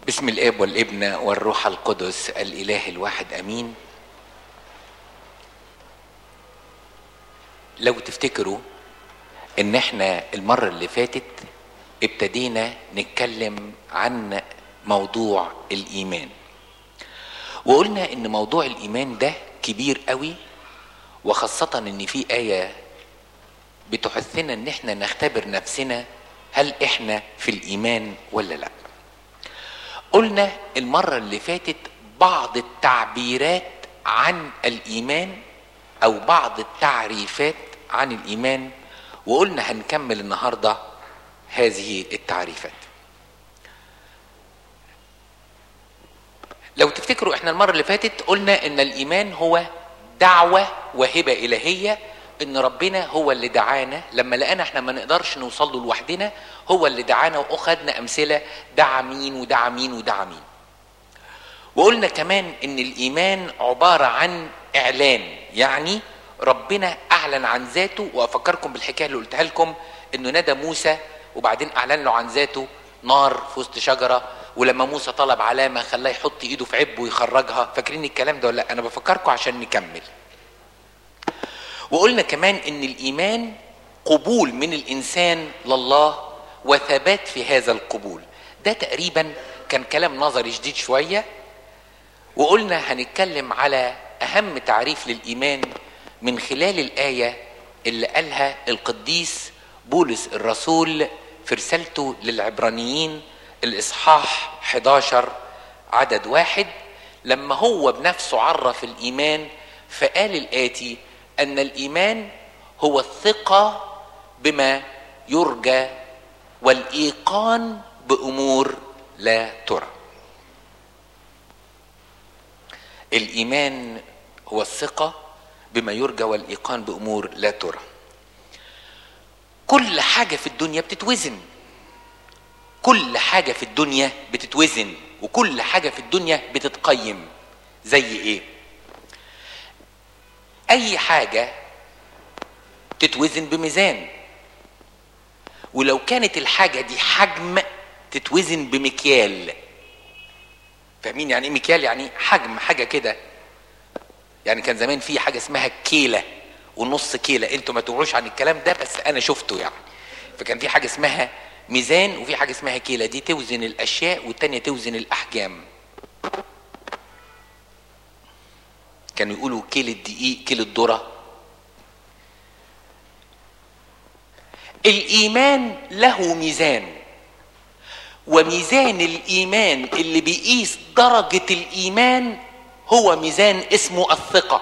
باسم الاب والابن والروح القدس الاله الواحد امين لو تفتكروا ان احنا المره اللي فاتت ابتدينا نتكلم عن موضوع الايمان وقلنا ان موضوع الايمان ده كبير قوي وخاصه ان في ايه بتحثنا ان احنا نختبر نفسنا هل احنا في الايمان ولا لا قلنا المره اللي فاتت بعض التعبيرات عن الايمان او بعض التعريفات عن الايمان وقلنا هنكمل النهارده هذه التعريفات لو تفتكروا احنا المره اللي فاتت قلنا ان الايمان هو دعوه وهبه الهيه ان ربنا هو اللي دعانا لما لقانا احنا ما نقدرش نوصل له لوحدنا هو اللي دعانا واخدنا امثله دعا مين ودعا مين ودعا مين وقلنا كمان ان الايمان عباره عن اعلان يعني ربنا اعلن عن ذاته وافكركم بالحكايه اللي قلتها لكم انه نادى موسى وبعدين اعلن له عن ذاته نار في وسط شجره ولما موسى طلب علامه خلاه يحط ايده في عبه ويخرجها فاكرين الكلام ده ولا لا انا بفكركم عشان نكمل وقلنا كمان ان الايمان قبول من الانسان لله وثبات في هذا القبول ده تقريبا كان كلام نظري شديد شويه وقلنا هنتكلم على اهم تعريف للايمان من خلال الايه اللي قالها القديس بولس الرسول في رسالته للعبرانيين الاصحاح 11 عدد واحد لما هو بنفسه عرف الايمان فقال الاتي ان الايمان هو الثقه بما يرجى والايقان بامور لا ترى الايمان هو الثقه بما يرجى والايقان بامور لا ترى كل حاجه في الدنيا بتتوزن كل حاجه في الدنيا بتتوزن وكل حاجه في الدنيا بتتقيم زي ايه اي حاجه تتوزن بميزان ولو كانت الحاجه دي حجم تتوزن بمكيال فاهمين يعني ايه مكيال يعني حجم حاجه كده يعني كان زمان في حاجه اسمها كيله ونص كيله انتوا ما توعوش عن الكلام ده بس انا شفته يعني فكان في حاجه اسمها ميزان وفي حاجه اسمها كيله دي توزن الاشياء والتانيه توزن الاحجام كانوا يقولوا كيلة دقيق كيلة ذرة الإيمان له ميزان وميزان الإيمان اللي بيقيس درجة الإيمان هو ميزان اسمه الثقة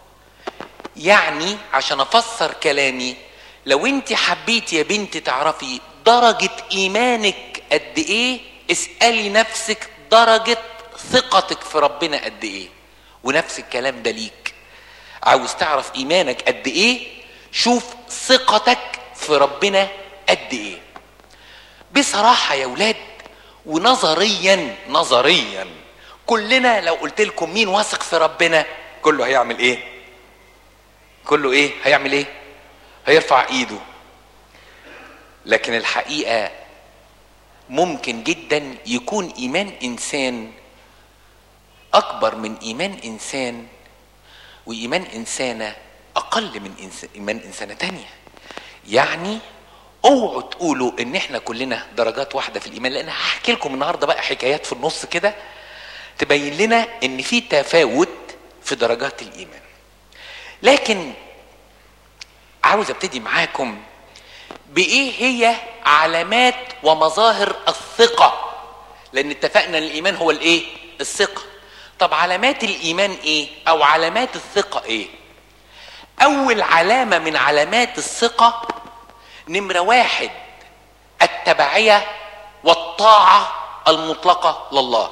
يعني عشان أفسر كلامي لو أنت حبيت يا بنت تعرفي درجة إيمانك قد إيه اسألي نفسك درجة ثقتك في ربنا قد إيه ونفس الكلام ده ليك عاوز تعرف ايمانك قد ايه شوف ثقتك في ربنا قد ايه بصراحه يا ولاد ونظريا نظريا كلنا لو قلت لكم مين واثق في ربنا كله هيعمل ايه كله ايه هيعمل ايه هيرفع ايده لكن الحقيقه ممكن جدا يكون ايمان انسان اكبر من ايمان انسان وايمان انسانه اقل من إنسان ايمان انسانه تانية يعني اوعوا تقولوا ان احنا كلنا درجات واحده في الايمان لان هحكي لكم النهارده بقى حكايات في النص كده تبين لنا ان في تفاوت في درجات الايمان لكن عاوز ابتدي معاكم بايه هي علامات ومظاهر الثقه لان اتفقنا ان الايمان هو الايه الثقه طب علامات الايمان ايه او علامات الثقه ايه اول علامه من علامات الثقه نمره واحد التبعيه والطاعه المطلقه لله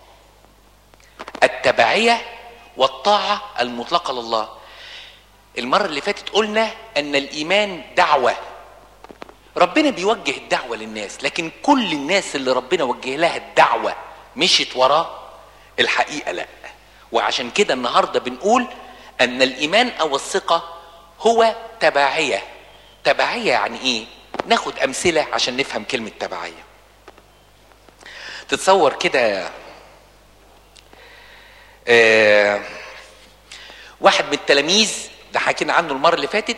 التبعيه والطاعه المطلقه لله المره اللي فاتت قلنا ان الايمان دعوه ربنا بيوجه الدعوه للناس لكن كل الناس اللي ربنا وجه لها الدعوه مشيت وراه الحقيقه لا وعشان كده النهارده بنقول ان الايمان او الثقه هو تبعيه تبعيه يعني ايه ناخد امثله عشان نفهم كلمه تبعيه تتصور كده آه واحد من التلاميذ ده حكينا عنه المره اللي فاتت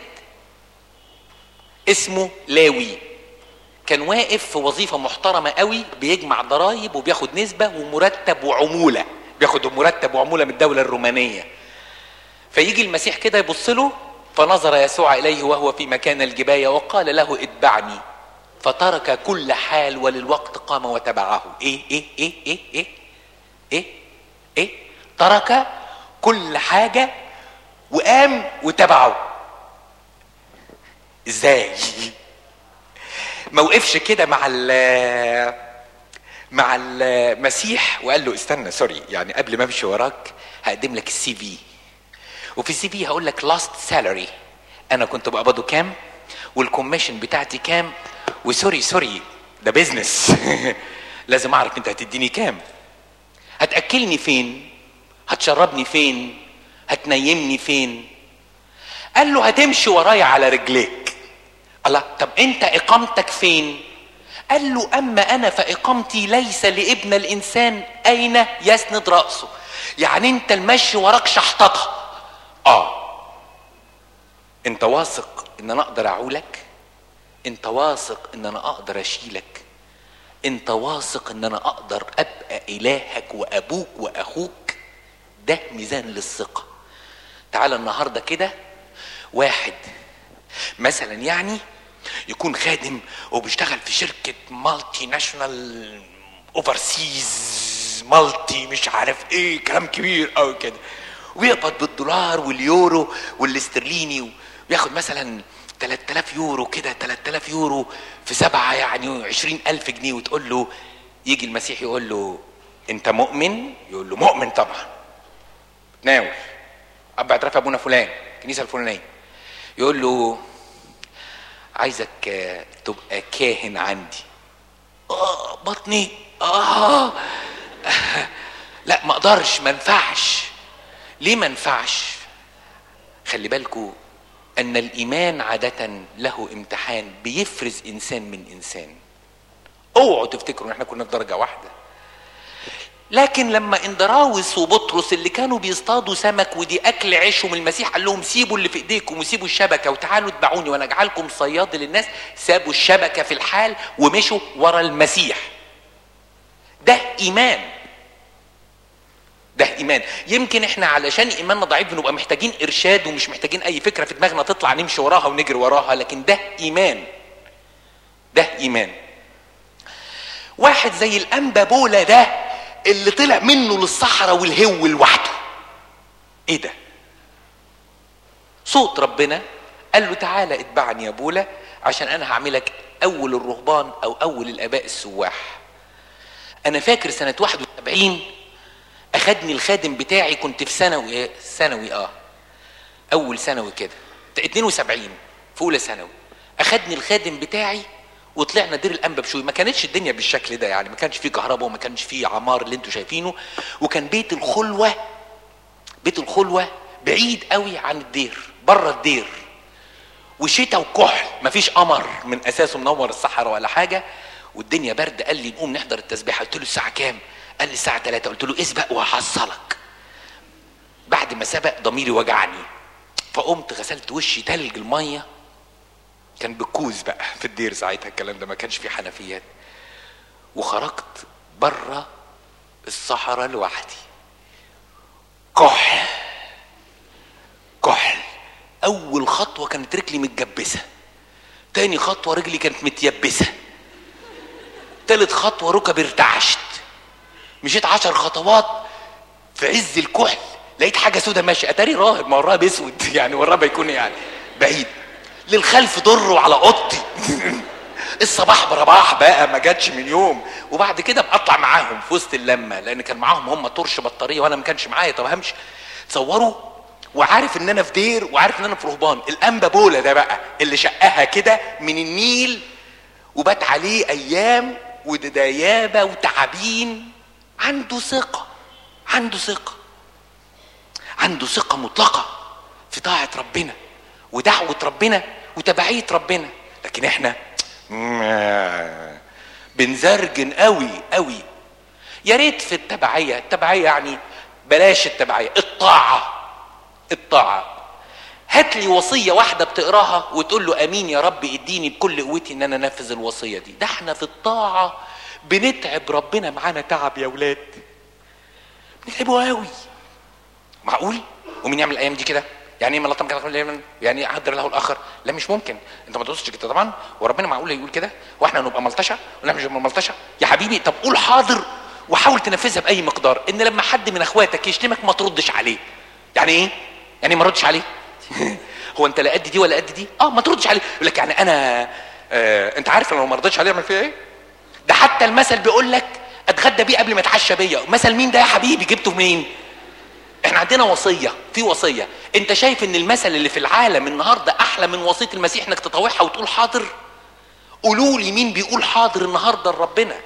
اسمه لاوي كان واقف في وظيفة محترمة قوي بيجمع ضرائب وبياخد نسبة ومرتب وعمولة بياخد مرتب وعمولة من الدولة الرومانية فيجي المسيح كده يبص له فنظر يسوع إليه وهو في مكان الجباية وقال له اتبعني فترك كل حال وللوقت قام وتبعه ايه ايه ايه ايه ايه ايه ايه ترك كل حاجة وقام وتبعه ازاي ما وقفش كده مع ال مع المسيح وقال له استنى سوري يعني قبل ما امشي وراك هقدم لك السي في وفي السي في هقول لك لاست سالري انا كنت بقبضه كام والكوميشن بتاعتي كام وسوري سوري ده بيزنس لازم اعرف انت هتديني كام هتاكلني فين هتشربني فين هتنيمني فين قال له هتمشي ورايا على رجليك الله طب انت اقامتك فين قال له اما انا فاقامتي ليس لابن الانسان اين يسند راسه يعني انت المشي وراك شحططها اه انت واثق ان انا اقدر اعولك انت واثق ان انا اقدر اشيلك انت واثق ان انا اقدر ابقى الهك وابوك واخوك ده ميزان للثقه تعال النهارده كده واحد مثلا يعني يكون خادم وبيشتغل في شركة مالتي ناشونال اوفرسيز مالتي مش عارف ايه كلام كبير قوي كده ويقبض بالدولار واليورو والاسترليني وياخد مثلا 3000 يورو كده 3000 يورو في سبعة يعني 20000 جنيه وتقول له يجي المسيح يقول له انت مؤمن يقول له مؤمن طبعا تناول اب اعتراف ابونا فلان الكنيسه الفلانيه يقول له عايزك آه، تبقى كاهن عندي اه بطني اه لا ما اقدرش ما ينفعش ليه ما ينفعش خلي بالكوا ان الايمان عاده له امتحان بيفرز انسان من انسان اوعوا تفتكروا ان احنا كنا في درجه واحده لكن لما اندراوس وبطرس اللي كانوا بيصطادوا سمك ودي اكل عيشهم المسيح قال لهم سيبوا اللي في ايديكم وسيبوا الشبكه وتعالوا اتبعوني وانا اجعلكم صياد للناس سابوا الشبكه في الحال ومشوا ورا المسيح ده ايمان ده ايمان يمكن احنا علشان ايماننا ضعيف بنبقى محتاجين ارشاد ومش محتاجين اي فكره في دماغنا تطلع نمشي وراها ونجري وراها لكن ده ايمان ده ايمان واحد زي الانبا بولا ده اللي طلع منه للصحراء والهو لوحده ايه ده صوت ربنا قال له تعالى اتبعني يا بولا عشان انا هعملك اول الرهبان او اول الاباء السواح انا فاكر سنه 71 اخدني الخادم بتاعي كنت في ثانوي ثانوي اه اول ثانوي كده 72 في اولى ثانوي اخدني الخادم بتاعي وطلعنا دير الانبا بشوي ما كانتش الدنيا بالشكل ده يعني ما كانش فيه كهرباء وما كانش فيه عمار اللي انتوا شايفينه وكان بيت الخلوه بيت الخلوه بعيد قوي عن الدير بره الدير وشتاء وكحل مفيش قمر من اساسه منور الصحراء ولا حاجه والدنيا برد قال لي نقوم نحضر التسبيحه قلت له الساعه كام قال لي الساعه 3 قلت له اسبق وهحصلك بعد ما سبق ضميري وجعني فقمت غسلت وشي تلج الميه كان بالكوز بقى في الدير ساعتها الكلام ده ما كانش فيه حنفيات وخرجت بره الصحراء لوحدي كحل كحل اول خطوه كانت رجلي متجبسه تاني خطوه رجلي كانت متيبسه تالت خطوه ركبي ارتعشت مشيت عشر خطوات في عز الكحل لقيت حاجه سودة ماشيه اتاري راهب ما هو الراهب اسود يعني والراهب هيكون يعني بعيد للخلف ضروا على اوضتي الصباح برباح بقى ما جاتش من يوم وبعد كده بقطع معاهم في وسط اللمه لان كان معاهم هم طرش بطاريه وانا ما كانش معايا طب همشي تصوروا وعارف ان انا في دير وعارف ان انا في رهبان الانبا بولا ده بقى اللي شقها كده من النيل وبات عليه ايام وديابه وتعابين عنده ثقه عنده ثقه عنده ثقه مطلقه في طاعه ربنا ودعوه ربنا وتبعيه ربنا لكن احنا بنزرجن قوي قوي يا ريت في التبعيه التبعيه يعني بلاش التبعيه الطاعه الطاعه هات لي وصيه واحده بتقراها وتقول له امين يا رب اديني بكل قوتي ان انا انفذ الوصيه دي ده احنا في الطاعه بنتعب ربنا معانا تعب يا ولاد بنتعبه قوي معقول ومين يعمل الايام دي كده يعني ايه من لطم كده يعني ايه قدر له الاخر لا مش ممكن انت ما تقصدش كده طبعا وربنا معقول يقول كده واحنا نبقى ملطشه ولا مش نبقى ملطشه يا حبيبي طب قول حاضر وحاول تنفذها باي مقدار ان لما حد من اخواتك يشتمك ما تردش عليه يعني ايه يعني ما ردش عليه هو انت لا قد دي ولا قد دي اه ما تردش عليه يقول لك يعني انا آه انت عارف لو ما رضيتش عليه اعمل فيها ايه ده حتى المثل بيقول لك اتغدى بيه قبل ما اتعشى بيا مثل مين ده يا حبيبي جبته منين احنا عندنا وصيه في وصيه انت شايف ان المثل اللي في العالم النهارده احلى من وصيه المسيح انك تطوعها وتقول حاضر قولوا لي مين بيقول حاضر النهارده لربنا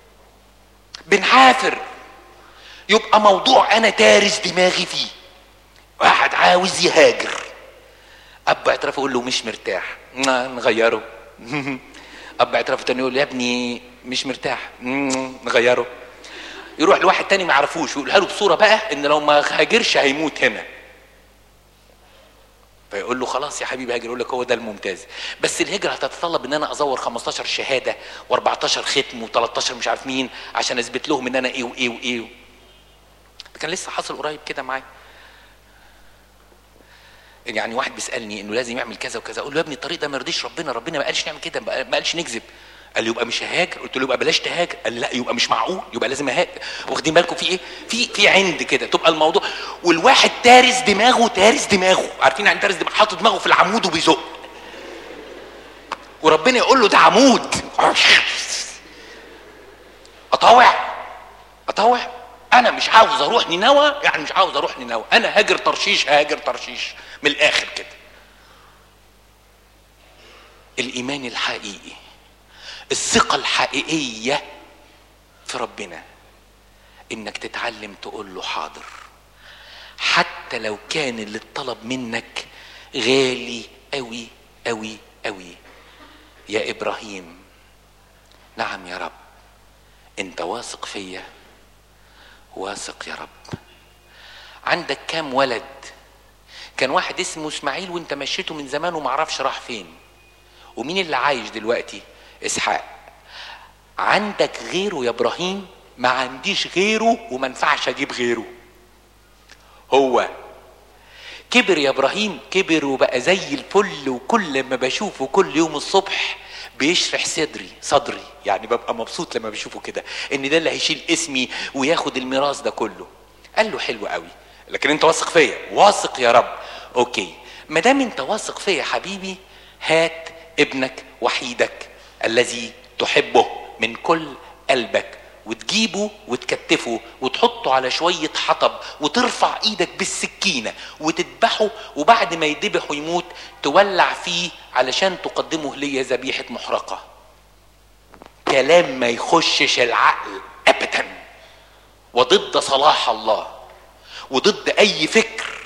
بنعافر يبقى موضوع انا تارس دماغي فيه واحد عاوز يهاجر اب اعتراف يقول له مش مرتاح نغيره اب اعتراف تاني يقول يا ابني مش مرتاح نغيره يروح لواحد تاني ما يعرفوش ويقولها له بصوره بقى ان لو ما هاجرش هيموت هنا فيقول له خلاص يا حبيبي هاجر يقول لك هو ده الممتاز بس الهجره هتتطلب ان انا ازور 15 شهاده و14 ختم و13 مش عارف مين عشان اثبت لهم ان انا ايه وايه وايه ده كان لسه حاصل قريب كده معايا يعني واحد بيسالني انه لازم يعمل كذا وكذا اقول له يا ابني الطريق ده ما يرضيش ربنا ربنا ما قالش نعمل كده ما قالش نكذب قال لي يبقى مش ههاجر قلت له يبقى بلاش تهاجر قال لي لا يبقى مش معقول يبقى لازم اهاجر واخدين بالكم في ايه في في عند كده تبقى الموضوع والواحد تارس دماغه تارس دماغه عارفين يعني تارس دماغه حاطط دماغه في العمود وبيزق وربنا يقول له ده عمود اطاوع اطاوع انا مش عاوز اروح نينوى يعني مش عاوز اروح نينوى انا هاجر ترشيش هاجر ترشيش من الاخر كده الايمان الحقيقي الثقة الحقيقية في ربنا انك تتعلم تقول له حاضر حتى لو كان اللي اتطلب منك غالي قوي قوي قوي يا ابراهيم نعم يا رب انت واثق فيا واثق يا رب عندك كام ولد كان واحد اسمه اسماعيل وانت مشيته من زمان ومعرفش راح فين ومين اللي عايش دلوقتي اسحاق عندك غيره يا ابراهيم ما عنديش غيره وما ينفعش اجيب غيره هو كبر يا ابراهيم كبر وبقى زي الفل وكل ما بشوفه كل يوم الصبح بيشرح صدري صدري يعني ببقى مبسوط لما بشوفه كده ان ده اللي هيشيل اسمي وياخد الميراث ده كله قال له حلو قوي لكن انت واثق فيا واثق يا رب اوكي ما دام انت واثق فيا حبيبي هات ابنك وحيدك الذي تحبه من كل قلبك وتجيبه وتكتفه وتحطه على شوية حطب وترفع ايدك بالسكينة وتذبحه وبعد ما يذبح ويموت تولع فيه علشان تقدمه لي ذبيحة محرقة كلام ما يخشش العقل ابدا وضد صلاح الله وضد اي فكر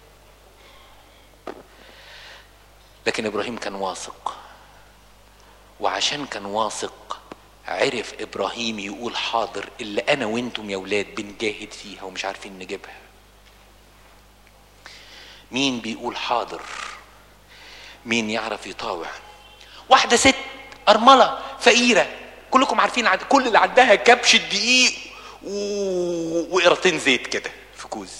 لكن ابراهيم كان واثق وعشان كان واثق عرف ابراهيم يقول حاضر اللي انا وانتم يا ولاد بنجاهد فيها ومش عارفين نجيبها مين بيقول حاضر مين يعرف يطاوع واحده ست ارمله فقيره كلكم عارفين عد... كل اللي عندها كبش الدقيق و... وقرطين زيت كده في كوز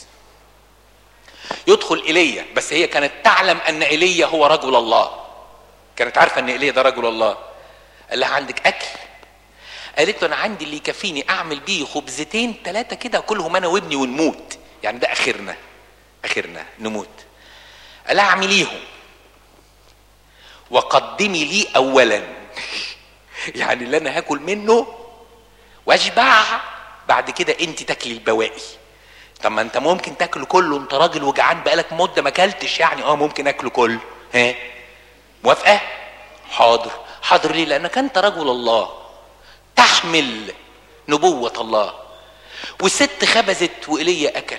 يدخل ايليا بس هي كانت تعلم ان ايليا هو رجل الله كانت عارفه ان ايليا ده رجل الله قال لها عندك اكل قالت له انا عندي اللي يكفيني اعمل بيه خبزتين ثلاثه كده كلهم انا وابني ونموت يعني ده اخرنا اخرنا نموت قال لها اعمليهم وقدمي لي اولا يعني اللي انا هاكل منه واشبع بعد كده انت تاكلي البواقي طب ما انت ممكن تاكله كله انت راجل وجعان بقالك مده ما اكلتش يعني اه ممكن اكله كله ها موافقه حاضر حاضر ليه لانك انت رجل الله تحمل نبوة الله والست خبزت وإيليا أكل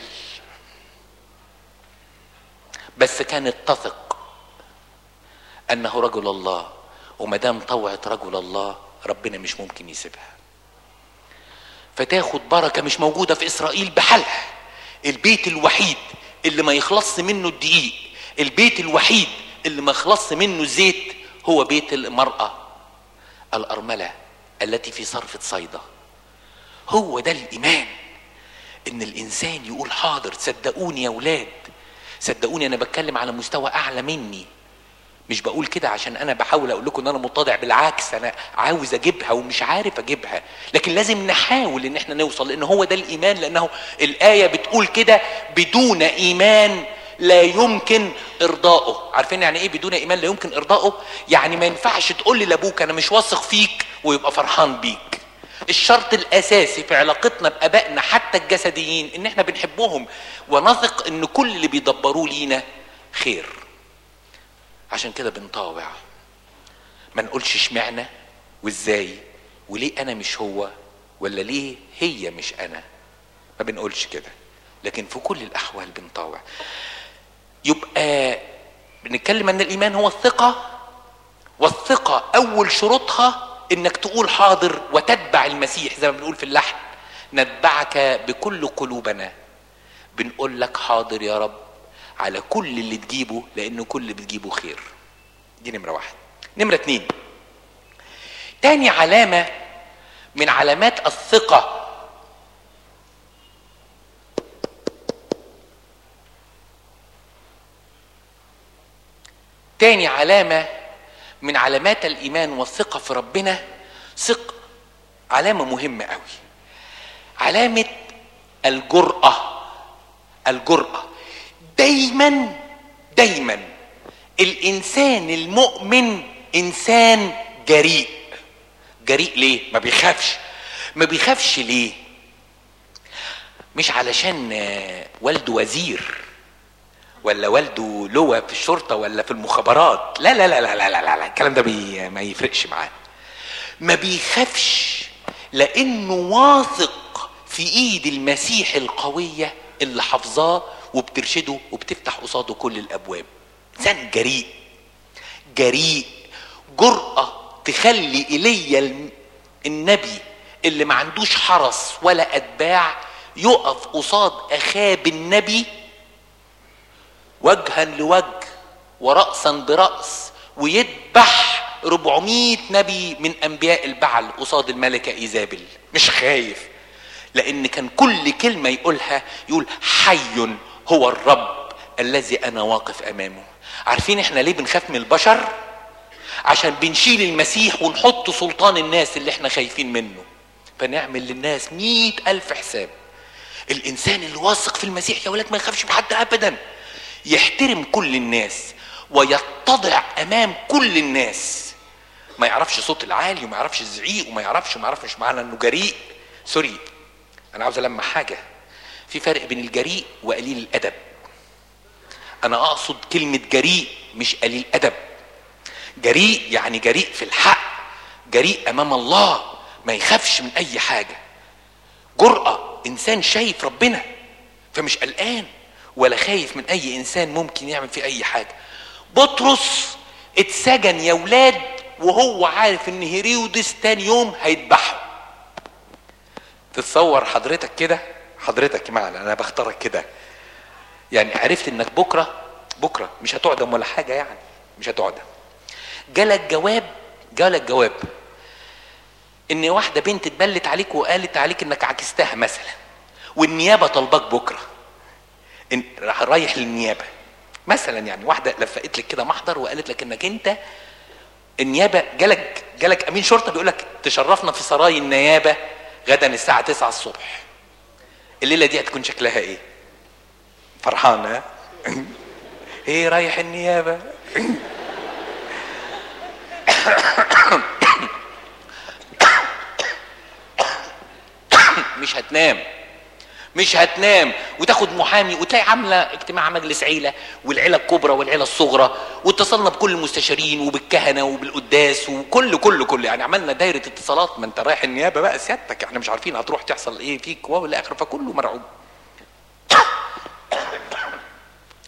بس كانت تثق أنه رجل الله وما دام طوعت رجل الله ربنا مش ممكن يسيبها فتاخد بركه مش موجوده في اسرائيل بحالها البيت الوحيد اللي ما يخلص منه الدقيق البيت الوحيد اللي ما يخلص منه الزيت هو بيت المراه الارمله التي في صرفه صيدا هو ده الايمان ان الانسان يقول حاضر صدقوني يا ولاد صدقوني انا بتكلم على مستوى اعلى مني مش بقول كده عشان انا بحاول اقول لكم ان انا متضع بالعكس انا عاوز اجيبها ومش عارف اجيبها لكن لازم نحاول ان احنا نوصل لان هو ده الايمان لانه الايه بتقول كده بدون ايمان لا يمكن ارضائه عارفين يعني ايه بدون ايمان لا يمكن ارضائه يعني ما ينفعش تقول لي لابوك انا مش واثق فيك ويبقى فرحان بيك الشرط الاساسي في علاقتنا بابائنا حتى الجسديين ان احنا بنحبهم ونثق ان كل اللي بيدبروه لينا خير عشان كده بنطاوع ما نقولش اشمعنى وازاي وليه انا مش هو ولا ليه هي مش انا ما بنقولش كده لكن في كل الاحوال بنطاوع يبقى بنتكلم ان الايمان هو الثقه والثقه اول شروطها انك تقول حاضر وتتبع المسيح زي ما بنقول في اللحن نتبعك بكل قلوبنا بنقول لك حاضر يا رب على كل اللي تجيبه لان كل اللي بتجيبه خير دي نمرة واحد نمرة اتنين تاني علامة من علامات الثقة تاني علامة من علامات الإيمان والثقة في ربنا ثق علامة مهمة قوي علامة الجرأة الجرأة دايما دايما الانسان المؤمن انسان جريء جريء ليه ما بيخافش ما بيخافش ليه مش علشان والده وزير ولا والده لواء في الشرطة ولا في المخابرات لا لا لا لا لا لا, لا. الكلام ده بي ما يفرقش معاه ما بيخافش لانه واثق في ايد المسيح القوية اللي حافظاه وبترشده وبتفتح قصاده كل الابواب انسان جريء جريء جرأة تخلي ايليا النبي اللي ما عندوش حرس ولا اتباع يقف قصاد اخاب النبي وجها لوجه ورأسا برأس ويذبح 400 نبي من انبياء البعل قصاد الملكة ايزابل مش خايف لان كان كل كلمة يقولها يقول حي هو الرب الذي انا واقف امامه عارفين احنا ليه بنخاف من البشر عشان بنشيل المسيح ونحط سلطان الناس اللي احنا خايفين منه فنعمل للناس مئة ألف حساب الإنسان اللي واثق في المسيح يا ولاد ما يخافش من حد أبدا يحترم كل الناس ويتضع أمام كل الناس ما يعرفش صوت العالي وما يعرفش الزعيق وما يعرفش وما يعرفش معنى انه جريء سوري انا عاوز المح حاجه في فرق بين الجريء وقليل الادب انا اقصد كلمه جريء مش قليل ادب جريء يعني جريء في الحق جريء امام الله ما يخافش من اي حاجه جرأة انسان شايف ربنا فمش قلقان ولا خايف من اي انسان ممكن يعمل فيه اي حاجه بطرس اتسجن يا ولاد وهو عارف ان هيرودس تاني يوم هيذبحه تتصور حضرتك كده حضرتك معنا انا بختارك كده يعني عرفت انك بكره بكره مش هتعدم ولا حاجه يعني مش هتعدم جالك جواب جالك جواب ان واحده بنت اتبلت عليك وقالت عليك انك عكستها مثلا والنيابه طالباك بكره إن راح رايح للنيابه مثلا يعني واحده لفقت لك كده محضر وقالت لك انك انت النيابه جالك جالك امين شرطه بيقول لك تشرفنا في سراي النيابه غدا الساعه 9 الصبح الليله دي هتكون شكلها ايه فرحانه ايه رايح النيابه مش هتنام مش هتنام وتاخد محامي وتلاقي عامله اجتماع مجلس عيله والعيله الكبرى والعيله الصغرى واتصلنا بكل المستشارين وبالكهنه وبالقداس وكل كل كل يعني عملنا دايره اتصالات ما انت رايح النيابه بقى سيادتك احنا مش عارفين هتروح تحصل ايه فيك والى اخره فكله مرعوب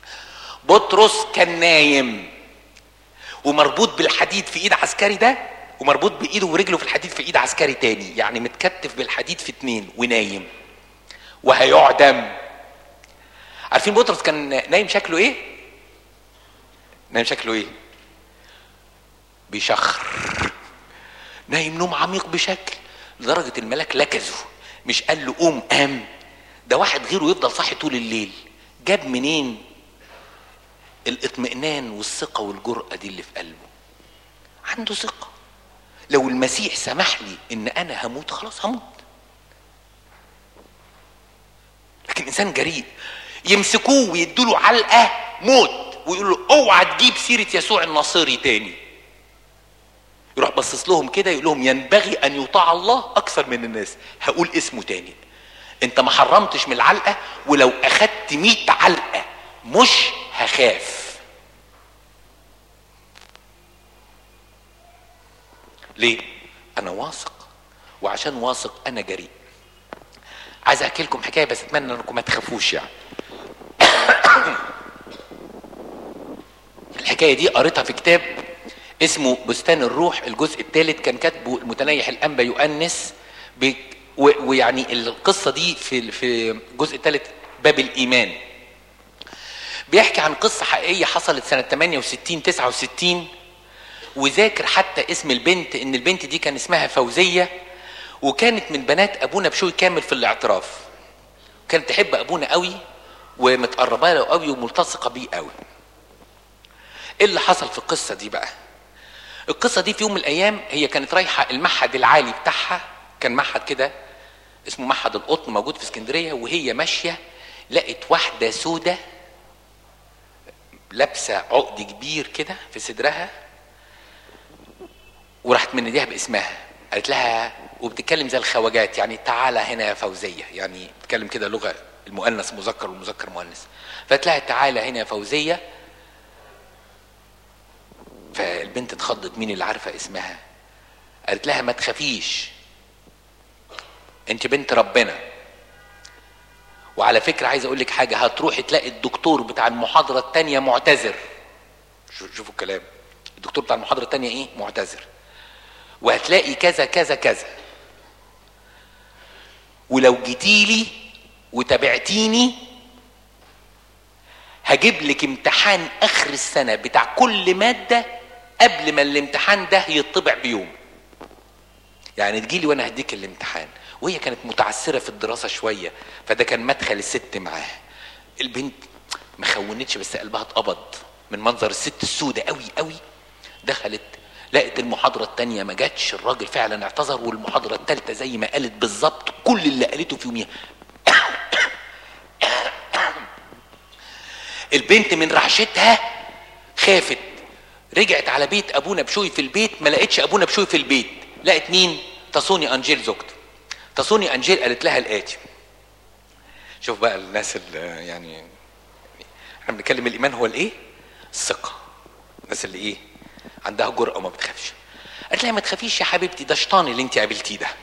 بطرس كان نايم ومربوط بالحديد في ايد عسكري ده ومربوط بايده ورجله في الحديد في ايد عسكري تاني يعني متكتف بالحديد في اتنين ونايم وهيعدم عارفين بطرس كان نايم شكله ايه نايم شكله ايه بيشخر نايم نوم عميق بشكل لدرجة الملاك لكزه مش قال له قوم قام ده واحد غيره يفضل صاحي طول الليل جاب منين الاطمئنان والثقة والجرأة دي اللي في قلبه عنده ثقة لو المسيح سمح لي ان انا هموت خلاص هموت لكن انسان جريء يمسكوه ويدوا له علقه موت ويقولوا له اوعى تجيب سيره يسوع الناصري تاني يروح بصص لهم كده يقول لهم ينبغي ان يطاع الله اكثر من الناس هقول اسمه تاني انت ما حرمتش من العلقه ولو اخدت 100 علقه مش هخاف ليه انا واثق وعشان واثق انا جريء عايز احكي لكم حكايه بس اتمنى انكم ما تخافوش يعني الحكايه دي قريتها في كتاب اسمه بستان الروح الجزء الثالث كان كاتبه المتنيح الانبا يؤنس ب... و... ويعني القصه دي في في الجزء الثالث باب الايمان بيحكي عن قصه حقيقيه حصلت سنه 68 69 وذاكر حتى اسم البنت ان البنت دي كان اسمها فوزيه وكانت من بنات ابونا بشوي كامل في الاعتراف كانت تحب ابونا قوي ومتقربه له قوي وملتصقه بيه قوي ايه اللي حصل في القصه دي بقى القصه دي في يوم من الايام هي كانت رايحه المعهد العالي بتاعها كان معهد كده اسمه معهد القطن موجود في اسكندريه وهي ماشيه لقت واحده سودة لابسه عقد كبير كده في صدرها وراحت مناديها باسمها قالت لها وبتتكلم زي الخواجات يعني تعالى هنا يا فوزيه يعني بتتكلم كده لغه المؤنث مذكر والمذكر مؤنث فقالت لها تعالى هنا يا فوزيه فالبنت اتخضت مين اللي عارفه اسمها قالت لها ما تخافيش انت بنت ربنا وعلى فكره عايز اقول لك حاجه هتروحي تلاقي الدكتور بتاع المحاضره الثانيه معتذر شوفوا الكلام الدكتور بتاع المحاضره الثانيه ايه معتذر وهتلاقي كذا كذا كذا ولو جيتيلي وتابعتيني هجيب لك امتحان اخر السنه بتاع كل ماده قبل ما الامتحان ده يطبع بيوم يعني تجيلي وانا هديك الامتحان وهي كانت متعثره في الدراسه شويه فده كان مدخل الست معاها البنت ما خونتش بس قلبها اتقبض من منظر الست السودة قوي قوي دخلت لقت المحاضرة التانية ما جاتش الراجل فعلا اعتذر والمحاضرة التالتة زي ما قالت بالظبط كل اللي قالته في يوميها البنت من رعشتها خافت رجعت على بيت ابونا بشوي في البيت ما لقتش ابونا بشوي في البيت لقت مين تصوني انجيل زوجته تصوني انجيل قالت لها الاتي شوف بقى الناس اللي يعني احنا بنتكلم الايمان هو الايه الثقه الناس اللي ايه عندها جرأه وما بتخافش قالت لها ما تخافيش يا حبيبتي ده شيطان اللي انت قابلتيه ده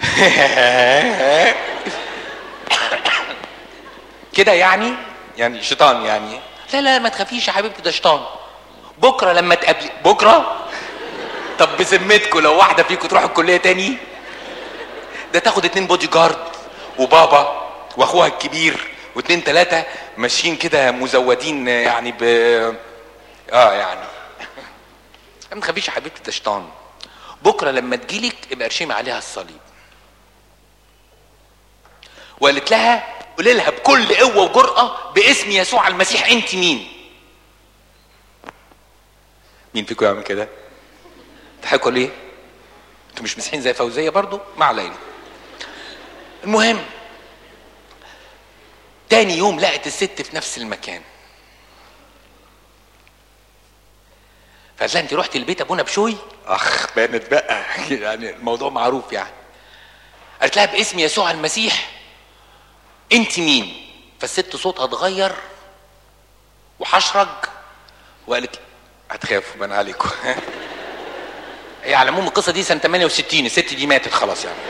كده يعني يعني شيطان يعني لا لا ما تخافيش يا حبيبتي ده شيطان بكره لما تقابلي بكره طب بذمتكم لو واحده فيكم تروح الكليه تاني ده تاخد اتنين بودي جارد وبابا واخوها الكبير واتنين تلاته ماشيين كده مزودين يعني ب اه يعني ما تخافيش يا حبيبتي ده شيطان بكره لما تجيلك ابقى ارشمي عليها الصليب وقالت لها قولي لها بكل قوه وجرأه باسم يسوع المسيح انت مين مين فيكم يعمل كده تضحكوا ليه انتوا مش مسيحيين زي فوزيه برضو ما علينا المهم تاني يوم لقت الست في نفس المكان فقالت لها انت رحتي البيت ابونا بشوي اخ بانت بقى يعني الموضوع معروف يعني قالت لها باسم يسوع المسيح انت مين فالست صوتها اتغير وحشرج وقالت هتخافوا بان عليكم هي على العموم القصه دي سنه 68 الست دي ماتت خلاص يعني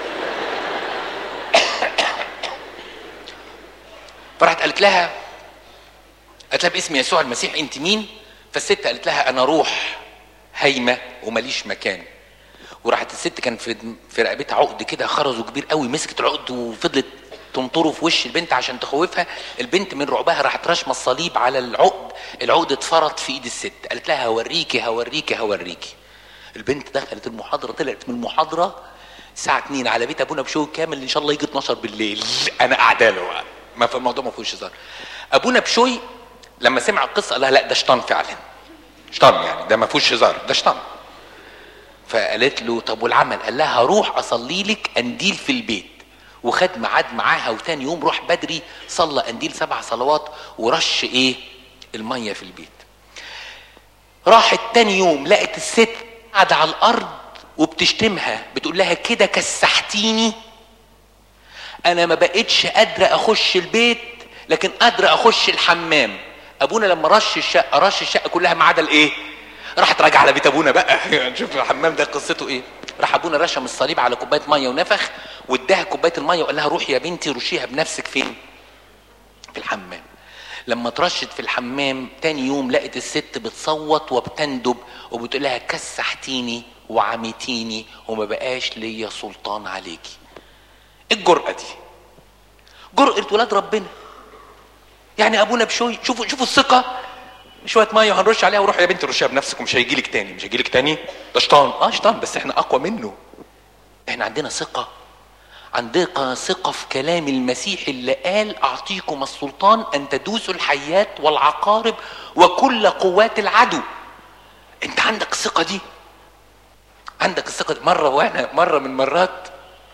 فراحت قالت لها قالت لها باسم يسوع المسيح انت مين فالست قالت لها انا روح هايمه ومليش مكان وراحت الست كان في في رقبتها عقد كده خرزه كبير قوي مسكت العقد وفضلت تنطره في وش البنت عشان تخوفها البنت من رعبها راحت راشمه الصليب على العقد العقد اتفرط في ايد الست قالت لها هوريكي هوريكي هوريكي البنت دخلت المحاضره طلعت من المحاضره الساعه 2 على بيت ابونا بشوي كامل ان شاء الله يجي 12 بالليل انا قاعده له ما في الموضوع ما فيهوش هزار ابونا بشوي لما سمع القصه قال لها لا ده شيطان فعلا شيطان يعني ده ما فيهوش هزار ده شيطان فقالت له طب والعمل قال لها هروح اصلي لك انديل في البيت وخد ميعاد معاها وتاني يوم روح بدري صلى انديل سبع صلوات ورش ايه الميه في البيت راحت تاني يوم لقت الست قاعده على الارض وبتشتمها بتقول لها كده كسحتيني انا ما بقتش قادره اخش البيت لكن قادره اخش الحمام ابونا لما رش الشقه رش الشقه كلها ما عدا الايه راحت راجعه على بيت ابونا بقى نشوف الحمام ده قصته ايه راح ابونا رشم الصليب على كوبايه ميه ونفخ واداها كوبايه الميه وقال لها روحي يا بنتي رشيها بنفسك فين في الحمام لما اترشت في الحمام تاني يوم لقت الست بتصوت وبتندب وبتقول لها كسحتيني وعميتيني وما بقاش ليا سلطان عليكي الجرأة دي جرأة ولاد ربنا يعني ابونا بشوي شوفوا شوفوا الثقة شوية مية وهنرش عليها وروح يا بنتي رشها بنفسك ومش هيجي لك تاني مش هيجي لك تاني ده شيطان اه شيطان بس احنا اقوى منه احنا عندنا ثقة عندنا ثقة في كلام المسيح اللي قال أعطيكم السلطان أن تدوسوا الحيات والعقارب وكل قوات العدو أنت عندك الثقة دي عندك الثقة دي مرة وأنا مرة من مرات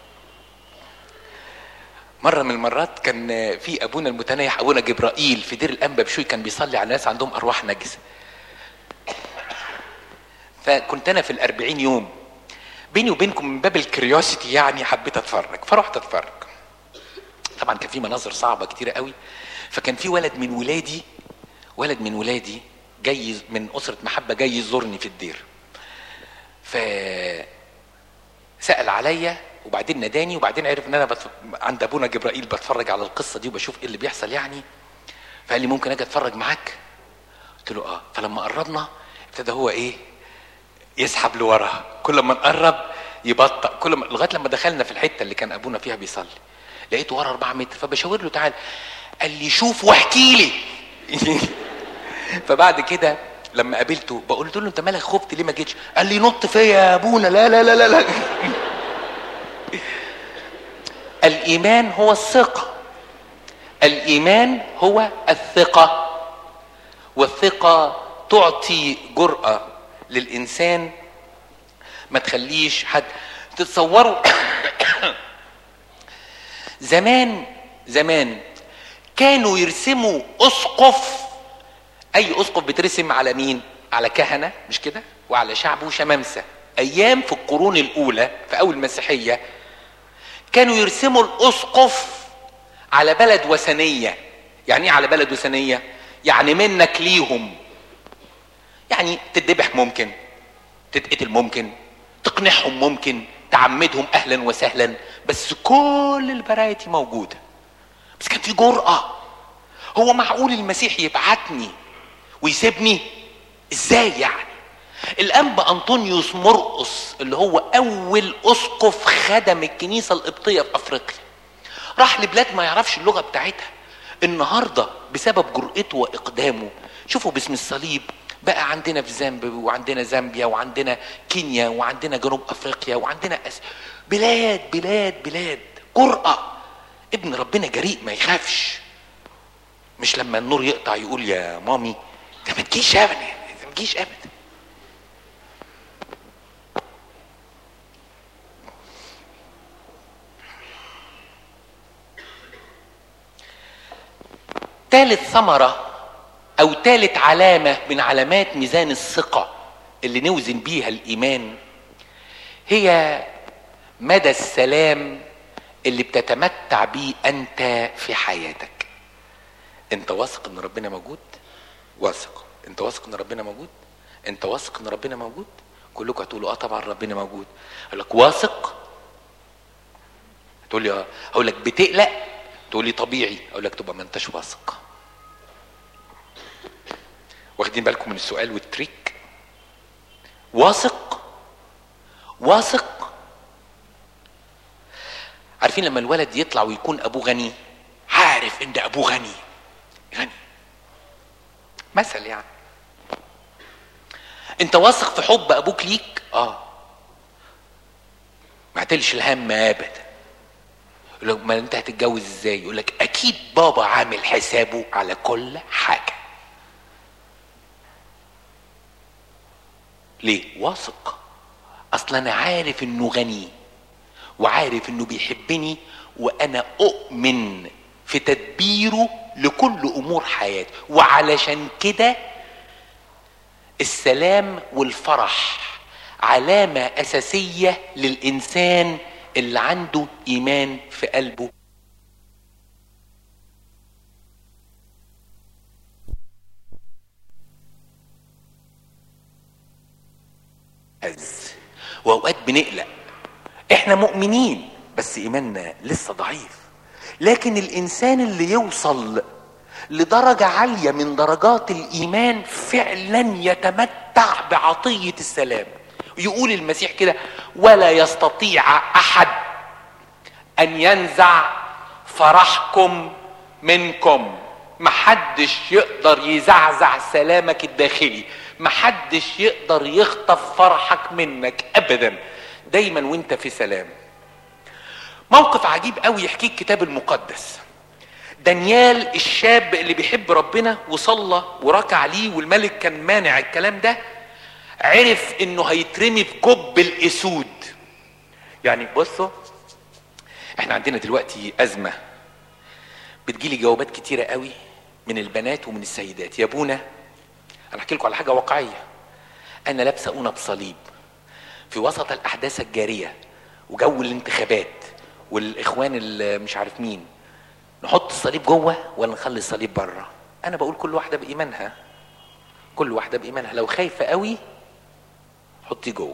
مرة من المرات كان في أبونا المتنيح أبونا جبرائيل في دير الأنبا بشوي كان بيصلي على ناس عندهم أرواح نجسة فكنت أنا في الأربعين يوم بيني وبينكم من باب الكريوسيتي يعني حبيت اتفرج فرحت اتفرج طبعا كان في مناظر صعبه كتيره قوي فكان في ولد من ولادي ولد من ولادي جاي من اسره محبه جاي يزورني في الدير ف سال عليا وبعدين ناداني وبعدين عرف ان انا بت... عند ابونا جبرائيل بتفرج على القصه دي وبشوف ايه اللي بيحصل يعني فقال لي ممكن اجي اتفرج معاك قلت له اه فلما قربنا ابتدى هو ايه يسحب لورا كل ما نقرب يبطأ كل ما لغايه لما دخلنا في الحته اللي كان ابونا فيها بيصلي لقيته ورا 4 متر فبشاور له تعال قال لي شوف واحكي لي فبعد كده لما قابلته بقول له انت مالك خفت ليه ما جيتش قال لي نط فيا يا ابونا لا لا لا لا, لا. الايمان هو الثقه الايمان هو الثقه والثقه تعطي جرأه للإنسان ما تخليش حد تتصوروا زمان زمان كانوا يرسموا أسقف أي أسقف بترسم على مين؟ على كهنة مش كده؟ وعلى شعب وشمامسة أيام في القرون الأولى في أول المسيحية كانوا يرسموا الأسقف على بلد وثنية يعني إيه على بلد وثنية؟ يعني منك ليهم يعني تذبح ممكن تتقتل ممكن تقنعهم ممكن تعمدهم اهلا وسهلا بس كل الفرايتي موجوده بس كان في جرأة هو معقول المسيح يبعتني ويسيبني ازاي يعني الانبا انطونيوس مرقس اللي هو اول اسقف خدم الكنيسه القبطيه في افريقيا راح لبلاد ما يعرفش اللغه بتاعتها النهارده بسبب جرأته واقدامه شوفوا باسم الصليب بقى عندنا في زامبي وعندنا زامبيا وعندنا كينيا وعندنا جنوب افريقيا وعندنا أس... بلاد بلاد بلاد جرأة ابن ربنا جريء ما يخافش مش لما النور يقطع يقول يا مامي ده ما تجيش ابدا ما تجيش ابدا ثالث ثمره او ثالث علامة من علامات ميزان الثقة اللي نوزن بيها الايمان هي مدى السلام اللي بتتمتع بيه انت في حياتك انت واثق ان ربنا موجود واثق انت واثق ان ربنا موجود انت واثق ان ربنا موجود كلكم هتقولوا اه طبعا ربنا موجود اقول لك واثق تقول لي اه اقول لك بتقلق تقول لي طبيعي اقول لك تبقى ما انتش واثق واخدين بالكم من السؤال والتريك واثق واثق عارفين لما الولد يطلع ويكون ابوه غني عارف ان ابوه غني غني مثل يعني انت واثق في حب ابوك ليك اه ما تلش الهم ابدا لو ما انت هتتجوز ازاي يقول لك اكيد بابا عامل حسابه على كل حاجه ليه واثق اصل انا عارف انه غني وعارف انه بيحبني وانا اؤمن في تدبيره لكل امور حياتي وعلشان كده السلام والفرح علامه اساسيه للانسان اللي عنده ايمان في قلبه واوقات بنقلق احنا مؤمنين بس ايماننا لسه ضعيف لكن الانسان اللي يوصل لدرجة عالية من درجات الإيمان فعلا يتمتع بعطية السلام يقول المسيح كده ولا يستطيع أحد أن ينزع فرحكم منكم محدش يقدر يزعزع سلامك الداخلي محدش يقدر يخطف فرحك منك أبدا دايما وانت في سلام موقف عجيب قوي يحكيه الكتاب المقدس دانيال الشاب اللي بيحب ربنا وصلى وركع ليه والملك كان مانع الكلام ده عرف انه هيترمي في جب الاسود يعني بصوا احنا عندنا دلوقتي ازمه بتجيلي جوابات كتيره قوي من البنات ومن السيدات يا ابونا انا احكي لكم على حاجه واقعيه انا لابسه اونه بصليب في وسط الاحداث الجاريه وجو الانتخابات والاخوان اللي مش عارف مين نحط الصليب جوه ولا نخلي الصليب بره انا بقول كل واحده بايمانها كل واحده بايمانها لو خايفه قوي حطيه جوه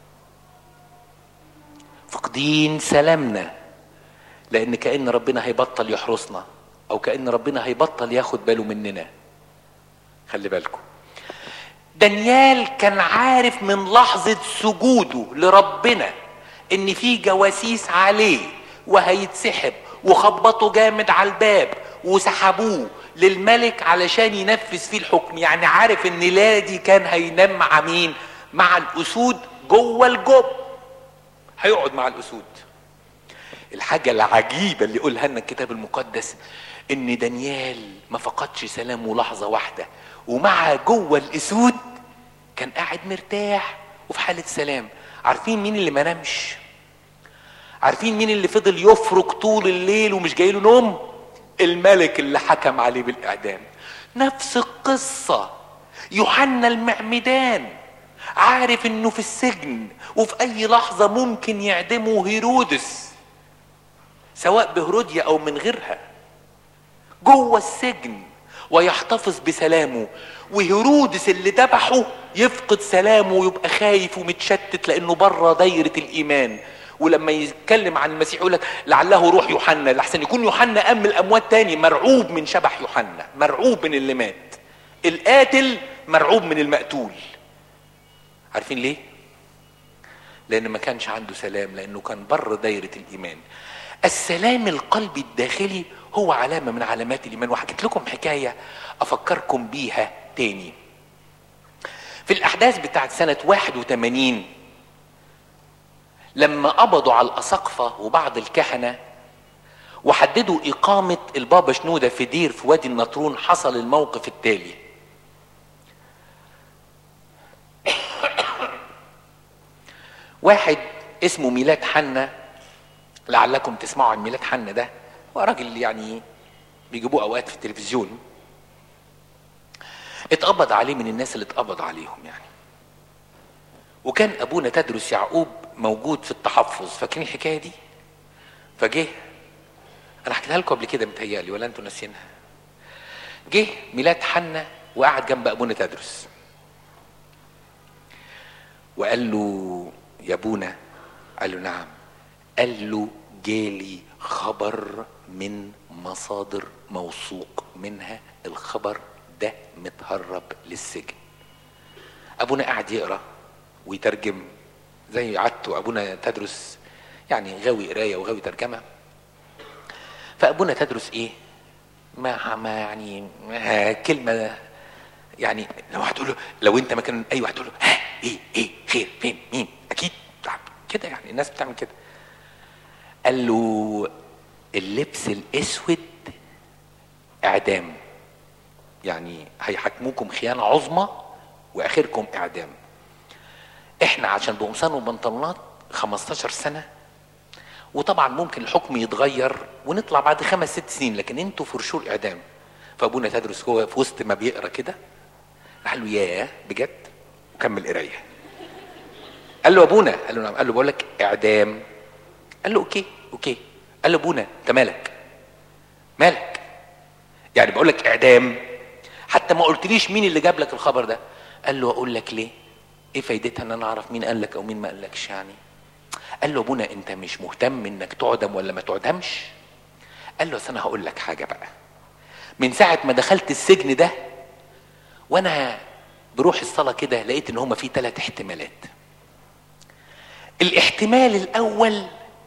فاقدين سلامنا لان كان ربنا هيبطل يحرسنا او كان ربنا هيبطل ياخد باله مننا خلي بالكم دانيال كان عارف من لحظه سجوده لربنا ان في جواسيس عليه وهيتسحب وخبطوا جامد على الباب وسحبوه للملك علشان ينفذ فيه الحكم يعني عارف ان لادي كان هينام مع مين مع الاسود جوه الجب هيقعد مع الاسود الحاجة العجيبة اللي يقولها لنا الكتاب المقدس ان دانيال ما فقدش سلامه لحظة واحدة ومع جوه الاسود كان قاعد مرتاح وفي حالة سلام عارفين مين اللي ما نامش عارفين مين اللي فضل يفرك طول الليل ومش جاي له نوم الملك اللي حكم عليه بالاعدام نفس القصه يوحنا المعمدان عارف انه في السجن وفي اي لحظه ممكن يعدمه هيرودس سواء بهروديا او من غيرها جوه السجن ويحتفظ بسلامه وهيرودس اللي ذبحه يفقد سلامه ويبقى خايف ومتشتت لانه بره دايره الايمان ولما يتكلم عن المسيح يقول لك لعله روح يوحنا لحسن يكون يوحنا قام من الاموات تاني مرعوب من شبح يوحنا مرعوب من اللي مات القاتل مرعوب من المقتول عارفين ليه لان ما كانش عنده سلام لانه كان بره دايره الايمان السلام القلبي الداخلي هو علامه من علامات الايمان وحكيت لكم حكايه افكركم بيها تاني في الاحداث بتاعت سنه 81 لما قبضوا على الأساقفة وبعض الكهنة وحددوا إقامة البابا شنودة في دير في وادي النطرون حصل الموقف التالي واحد اسمه ميلاد حنا لعلكم تسمعوا عن ميلاد حنا ده هو راجل يعني بيجيبوه اوقات في التلفزيون اتقبض عليه من الناس اللي اتقبض عليهم يعني وكان ابونا تدرس يعقوب موجود في التحفظ فاكرين الحكايه دي فجه انا حكيتها لكم قبل كده متهيألي ولا انتوا ناسينها جه ميلاد حنا وقعد جنب ابونا تدرس وقال له يا ابونا قال له نعم قال له جالي خبر من مصادر موثوق منها الخبر ده متهرب للسجن ابونا قاعد يقرا ويترجم زي عادته ابونا تدرس يعني غاوي قرايه وغاوي ترجمه فابونا تدرس ايه ما ما يعني ما كلمه يعني لو هتقول له لو انت مكان اي واحد تقول له ها ايه ايه خير فين مين اكيد كده يعني الناس بتعمل كده قال له اللبس الاسود اعدام يعني هيحاكموكم خيانه عظمى واخركم اعدام احنا عشان بقمصان وبنطلونات 15 سنه وطبعا ممكن الحكم يتغير ونطلع بعد خمس ست سنين لكن انتوا فرشوا الاعدام فابونا تدرس هو في وسط ما بيقرا كده راح له ياه بجد وكمل قرايه قال له ابونا قال له نعم قال له بقول لك اعدام قال له اوكي اوكي قال له ابونا انت مالك مالك يعني بقول لك اعدام حتى ما قلتليش مين اللي جاب لك الخبر ده قال له اقول لك ليه ايه فايدتها ان انا اعرف مين قال لك او مين ما قالكش يعني قال له ابونا انت مش مهتم انك تعدم ولا ما تعدمش قال له اصل انا هقول لك حاجه بقى من ساعه ما دخلت السجن ده وانا بروح الصلاه كده لقيت ان هما في ثلاث احتمالات الاحتمال الاول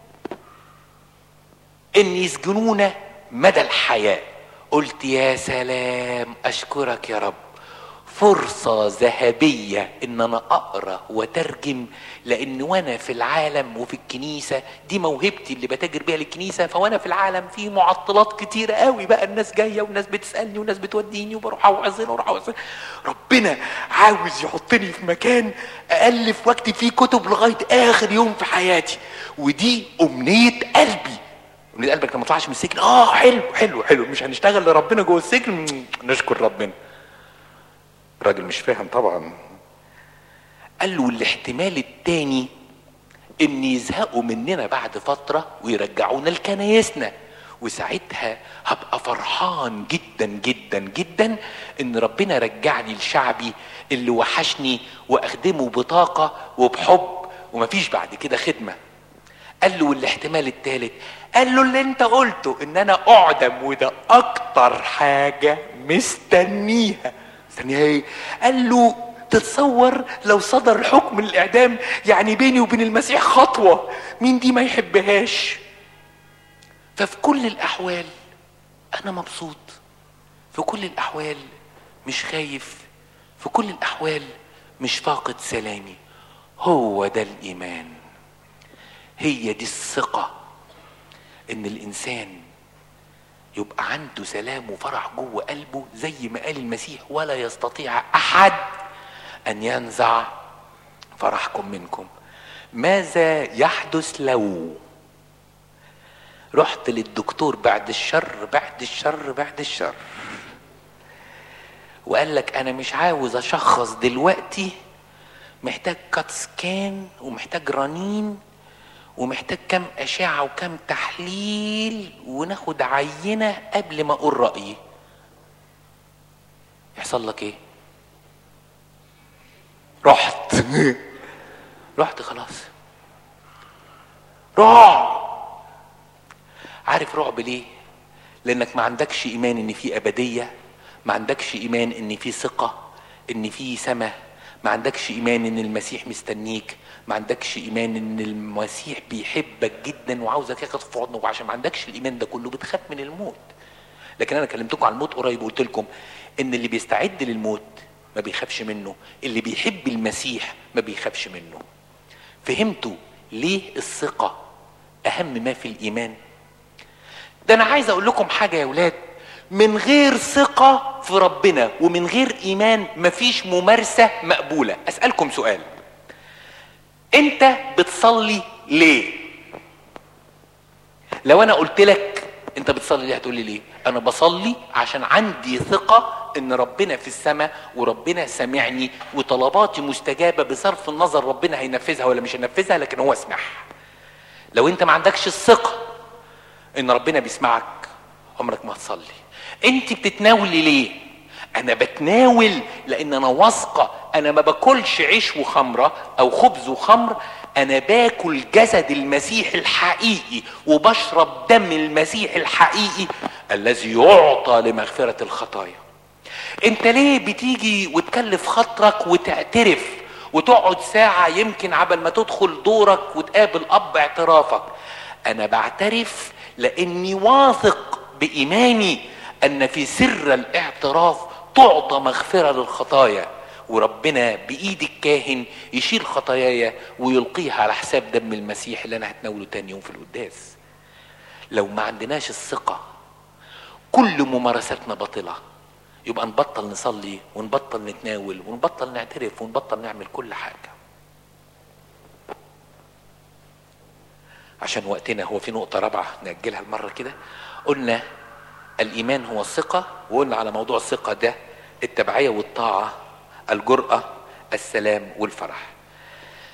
ان يسجنونا مدى الحياه قلت يا سلام اشكرك يا رب فرصة ذهبية ان انا اقرا واترجم لان وانا في العالم وفي الكنيسة دي موهبتي اللي بتاجر بيها للكنيسة فوانا في العالم في معطلات كتيرة قوي بقى الناس جاية وناس بتسألني وناس بتوديني وبروح اوعظ هنا واروح اوعظ ربنا عاوز يحطني في مكان الف واكتب فيه كتب لغاية اخر يوم في حياتي ودي امنية قلبي من قلبك لما تطلعش من السجن اه حلو حلو حلو مش هنشتغل لربنا جوه السجن نشكر ربنا الراجل مش فاهم طبعا قال له الاحتمال التاني ان يزهقوا مننا بعد فتره ويرجعونا لكنايسنا وساعتها هبقى فرحان جدا جدا جدا ان ربنا رجعني لشعبي اللي وحشني واخدمه بطاقه وبحب ومفيش بعد كده خدمه قال له والاحتمال الثالث قال له اللي انت قلته ان انا اعدم وده اكتر حاجه مستنيها مستنيها ايه قال له تتصور لو صدر الحكم الاعدام يعني بيني وبين المسيح خطوه مين دي ما يحبهاش ففي كل الاحوال انا مبسوط في كل الاحوال مش خايف في كل الاحوال مش فاقد سلامي هو ده الايمان هي دي الثقه ان الانسان يبقى عنده سلام وفرح جوه قلبه زي ما قال المسيح ولا يستطيع احد ان ينزع فرحكم منكم ماذا يحدث لو رحت للدكتور بعد الشر بعد الشر بعد الشر وقال لك انا مش عاوز اشخص دلوقتي محتاج كات سكان ومحتاج رنين ومحتاج كم أشعة وكم تحليل وناخد عينة قبل ما أقول رأيي يحصل لك إيه؟ رحت رحت خلاص رعب عارف رعب ليه؟ لأنك ما عندكش إيمان إن في أبدية ما عندكش إيمان إن في ثقة إن في سماء ما عندكش إيمان إن المسيح مستنيك ما عندكش ايمان ان المسيح بيحبك جدا وعاوزك ياخد في حضنه وعشان ما عندكش الايمان ده كله بتخاف من الموت لكن انا كلمتكم عن الموت قريب وقلت لكم ان اللي بيستعد للموت ما بيخافش منه اللي بيحب المسيح ما بيخافش منه فهمتوا ليه الثقة أهم ما في الإيمان ده أنا عايز أقول لكم حاجة يا ولاد من غير ثقة في ربنا ومن غير إيمان مفيش ممارسة مقبولة أسألكم سؤال انت بتصلي ليه لو انا قلت لك انت بتصلي ليه هتقول لي ليه انا بصلي عشان عندي ثقة ان ربنا في السماء وربنا سامعني وطلباتي مستجابة بصرف النظر ربنا هينفذها ولا مش هينفذها لكن هو سمعها لو انت ما عندكش الثقة ان ربنا بيسمعك عمرك ما هتصلي انت بتتناولي ليه انا بتناول لان انا واثقه انا ما باكلش عيش وخمره او خبز وخمر انا باكل جسد المسيح الحقيقي وبشرب دم المسيح الحقيقي الذي يعطى لمغفره الخطايا انت ليه بتيجي وتكلف خاطرك وتعترف وتقعد ساعة يمكن عبل ما تدخل دورك وتقابل أب اعترافك أنا بعترف لأني واثق بإيماني أن في سر الاعتراف تعطى مغفرة للخطايا وربنا بإيد الكاهن يشيل خطاياي ويلقيها على حساب دم المسيح اللي أنا هتناوله تاني يوم في القداس لو ما عندناش الثقة كل ممارساتنا باطلة يبقى نبطل نصلي ونبطل نتناول ونبطل نعترف ونبطل نعمل كل حاجة عشان وقتنا هو في نقطة رابعة نأجلها المرة كده قلنا الإيمان هو الثقة وقلنا على موضوع الثقة ده التبعية والطاعة الجرأة السلام والفرح